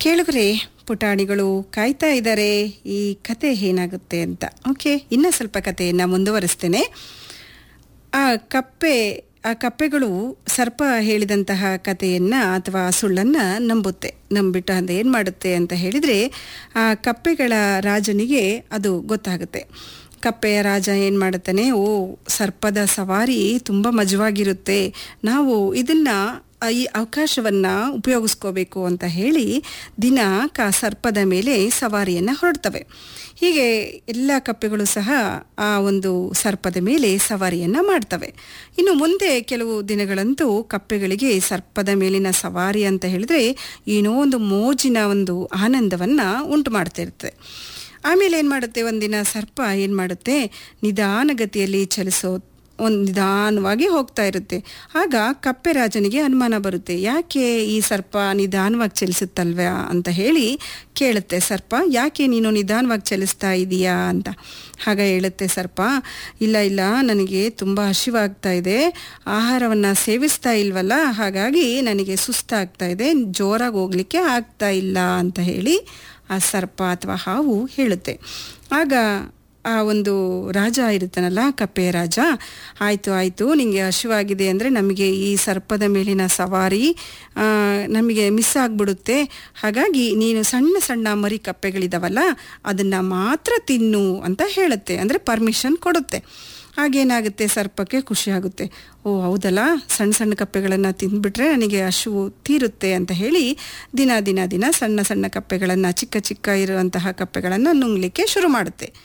ಕೇಳುಗರೆ ಪುಟಾಣಿಗಳು ಕಾಯ್ತಾ ಇದ್ದಾರೆ ಈ ಕತೆ ಏನಾಗುತ್ತೆ ಅಂತ ಓಕೆ ಇನ್ನ ಸ್ವಲ್ಪ ಕಥೆಯನ್ನು ಮುಂದುವರಿಸ್ತೇನೆ ಆ ಕಪ್ಪೆ ಆ ಕಪ್ಪೆಗಳು ಸರ್ಪ ಹೇಳಿದಂತಹ ಕಥೆಯನ್ನ ಅಥವಾ ಸುಳ್ಳನ್ನ ನಂಬುತ್ತೆ ನಂಬಿಟ್ಟು ಅದು ಏನು ಮಾಡುತ್ತೆ ಅಂತ ಹೇಳಿದರೆ ಆ ಕಪ್ಪೆಗಳ ರಾಜನಿಗೆ ಅದು ಗೊತ್ತಾಗುತ್ತೆ ಕಪ್ಪೆಯ ರಾಜ ಏನು ಮಾಡುತ್ತಾನೆ ಓ ಸರ್ಪದ ಸವಾರಿ ತುಂಬ ಮಜವಾಗಿರುತ್ತೆ ನಾವು ಇದನ್ನು ಈ ಅವಕಾಶವನ್ನು ಉಪಯೋಗಿಸ್ಕೋಬೇಕು ಅಂತ ಹೇಳಿ ದಿನ ಕ ಸರ್ಪದ ಮೇಲೆ ಸವಾರಿಯನ್ನು ಹೊರಡ್ತವೆ ಹೀಗೆ ಎಲ್ಲ ಕಪ್ಪೆಗಳು ಸಹ ಆ ಒಂದು ಸರ್ಪದ ಮೇಲೆ ಸವಾರಿಯನ್ನು ಮಾಡ್ತವೆ ಇನ್ನು ಮುಂದೆ ಕೆಲವು ದಿನಗಳಂತೂ ಕಪ್ಪೆಗಳಿಗೆ ಸರ್ಪದ ಮೇಲಿನ ಸವಾರಿ ಅಂತ ಹೇಳಿದ್ರೆ ಏನೋ ಒಂದು ಮೋಜಿನ ಒಂದು ಆನಂದವನ್ನು ಉಂಟು ಮಾಡ್ತಿರುತ್ತೆ ಆಮೇಲೆ ಏನು ಮಾಡುತ್ತೆ ಒಂದಿನ ಸರ್ಪ ಏನು ಮಾಡುತ್ತೆ ನಿಧಾನಗತಿಯಲ್ಲಿ ಚಲಿಸೋ ಒಂದು ನಿಧಾನವಾಗಿ ಹೋಗ್ತಾ ಇರುತ್ತೆ ಆಗ ಕಪ್ಪೆ ರಾಜನಿಗೆ ಅನುಮಾನ ಬರುತ್ತೆ ಯಾಕೆ ಈ ಸರ್ಪ ನಿಧಾನವಾಗಿ ಚಲಿಸುತ್ತಲ್ವ ಅಂತ ಹೇಳಿ ಕೇಳುತ್ತೆ ಸರ್ಪ ಯಾಕೆ ನೀನು ನಿಧಾನವಾಗಿ ಚಲಿಸ್ತಾ ಇದೀಯಾ ಅಂತ ಆಗ ಹೇಳುತ್ತೆ ಸರ್ಪ ಇಲ್ಲ ಇಲ್ಲ ನನಗೆ ತುಂಬ ಹಸಿವಾಗ್ತಾ ಇದೆ ಆಹಾರವನ್ನು ಸೇವಿಸ್ತಾ ಇಲ್ವಲ್ಲ ಹಾಗಾಗಿ ನನಗೆ ಸುಸ್ತಾಗ್ತಾ ಇದೆ ಜೋರಾಗಿ ಹೋಗ್ಲಿಕ್ಕೆ ಆಗ್ತಾ ಇಲ್ಲ ಅಂತ ಹೇಳಿ ಆ ಸರ್ಪ ಅಥವಾ ಹಾವು ಹೇಳುತ್ತೆ ಆಗ ಆ ಒಂದು ರಾಜ ಇರುತ್ತಾನಲ್ಲ ಕಪ್ಪೆಯ ರಾಜ ಆಯಿತು ಆಯಿತು ನಿಮಗೆ ಹಸಿವಾಗಿದೆ ಅಂದರೆ ನಮಗೆ ಈ ಸರ್ಪದ ಮೇಲಿನ ಸವಾರಿ ನಮಗೆ ಮಿಸ್ ಆಗಿಬಿಡುತ್ತೆ ಹಾಗಾಗಿ ನೀನು ಸಣ್ಣ ಸಣ್ಣ ಮರಿ ಕಪ್ಪೆಗಳಿದಾವಲ್ಲ ಅದನ್ನು ಮಾತ್ರ ತಿನ್ನು ಅಂತ ಹೇಳುತ್ತೆ ಅಂದರೆ ಪರ್ಮಿಷನ್ ಕೊಡುತ್ತೆ ಆಗೇನಾಗುತ್ತೆ ಸರ್ಪಕ್ಕೆ ಖುಷಿ ಆಗುತ್ತೆ ಓ ಹೌದಲ್ಲ ಸಣ್ಣ ಸಣ್ಣ ಕಪ್ಪೆಗಳನ್ನು ತಿಂದ್ಬಿಟ್ರೆ ನನಗೆ ಹಸಿವು ತೀರುತ್ತೆ ಅಂತ ಹೇಳಿ ದಿನ ದಿನ ದಿನ ಸಣ್ಣ ಸಣ್ಣ ಕಪ್ಪೆಗಳನ್ನು ಚಿಕ್ಕ ಚಿಕ್ಕ ಇರುವಂತಹ ಕಪ್ಪೆಗಳನ್ನು ನುಂಗ್ಲಿಕ್ಕೆ ಶುರು ಮಾಡುತ್ತೆ